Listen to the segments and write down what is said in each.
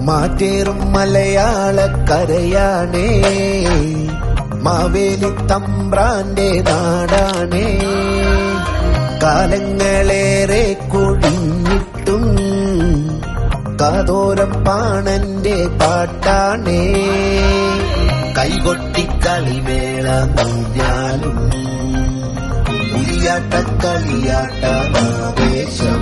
മാറ്റേറും മലയാളക്കരയാണേ മാവേലി തമ്പ്രാന്റെ നാടാണേ കാലങ്ങളേറെ കൊഴിഞ്ഞിട്ടും കാതോരം പാണന്റെ പാട്ടാണേ കൈകൊട്ടിക്കളിമേള മുഞ്ഞാലും ഉരിയാട്ട കളിയാട്ടാവേശം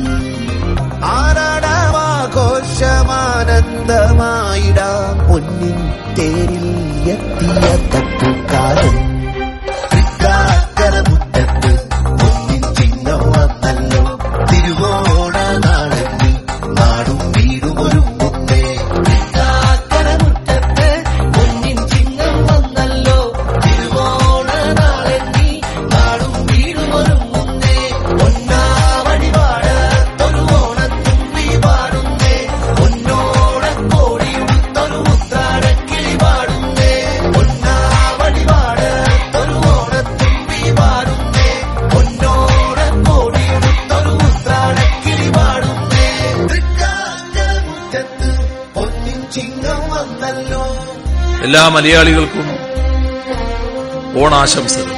ആറാടാമാഘോഷമാനന്ദമായിടാം പൊന്നിൻ തേരിൽ എത്തിയ തട്ടുകാരൻ തൃക്കാക്കരമുറ്റത്ത് പൊന്നിൻ ചിഹ്നം വന്നല്ലോ തിരുവോണ നാളെങ്കിൽ നാടും വീടും ഒരു മുന്നേ കാക്കരമുറ്റത്ത് പൊന്നിൻ ചിഹ്നം വന്നല്ലോ തിരുവോണ നാളെണ്ണി നാടും വീടും ഒരുങ്ങുന്നേ ഒന്നാവടിപാട് ഒരു ഓണത്തുമ്പി പാടുന്നേ ഒന്നോടക്കോടിയുടുത്തൊരു ഉത്രാടക്കിളി പാടുന്നേ ഒന്നാവടിപാട് ഒരു ഓണത്തുമ്പി പാടുന്നേ ഒന്നോടക്കോടിയുടുത്തൊരു ഉത്രാടക്കിളി പാടുന്നേ തൃക്കാക്കരമുറ്റത്ത് പൊന്നിൻ ചിഹ്നം വന്നല്ലോ എല്ലാ മലയാളികൾക്കും ഓണാശംസകൾ